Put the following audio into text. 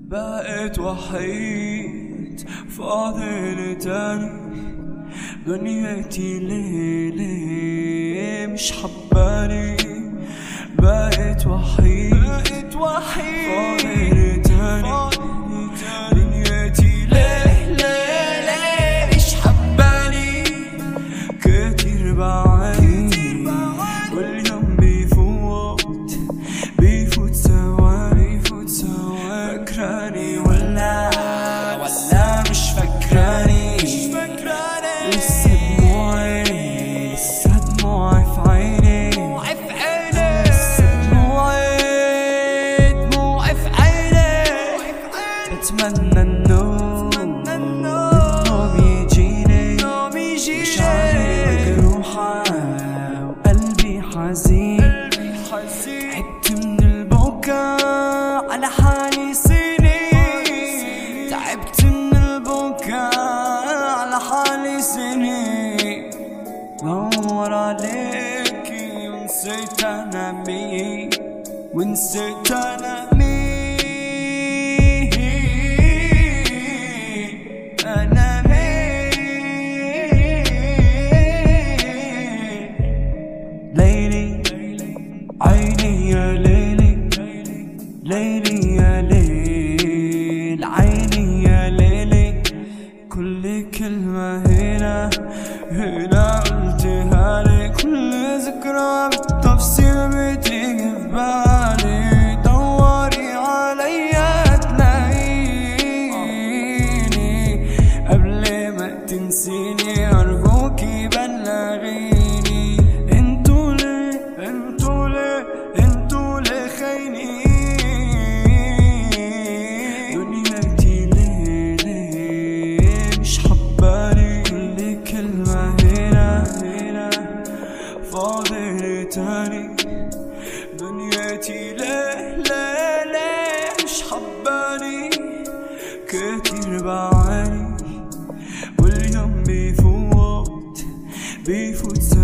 بقيت وحيد فاضل تاني دنيتي ليه ليه مش حباني بقيت وحيد بقيت وحيد فاضل تاني دنيتي ليه ليه ليه مش حباني كتير بعاني واليوم بيفوت بيفوت سوا بيفوت سوا فكراني ولا ولا مش فكراني مش فكراني لسه دموعي لسه دموعي في عيني دموعي في عيني لسه دموعي دموعي في عيني بتمنى النوم النوم يجيني مشاعري مجروحة وقلبي حزين تعبت من البكاء على حالي سنين تعبت من البكاء على حالي سنين دور عليكي ونسيت انا مين ونسيت انا مين انا مين ليلي عيني يا ليلي ليلي يا ليل عيني يا ليلي كل كلمة هنا هنا قلتها لي كل ذكرى بالتفصيل بتيجي في بالي دوري عليا تلاقيني قبل ما تنسيني أرجوكي بلغيني انتوا ليه انتوا ليه انتوا ليه خاينين دنيتي ليه ليه مش حباني كل كلمة هنا هنا فاضل تاني دنيتي ليه ليه ليه مش حباني كتير بعاني واليوم بيفوت بيفوت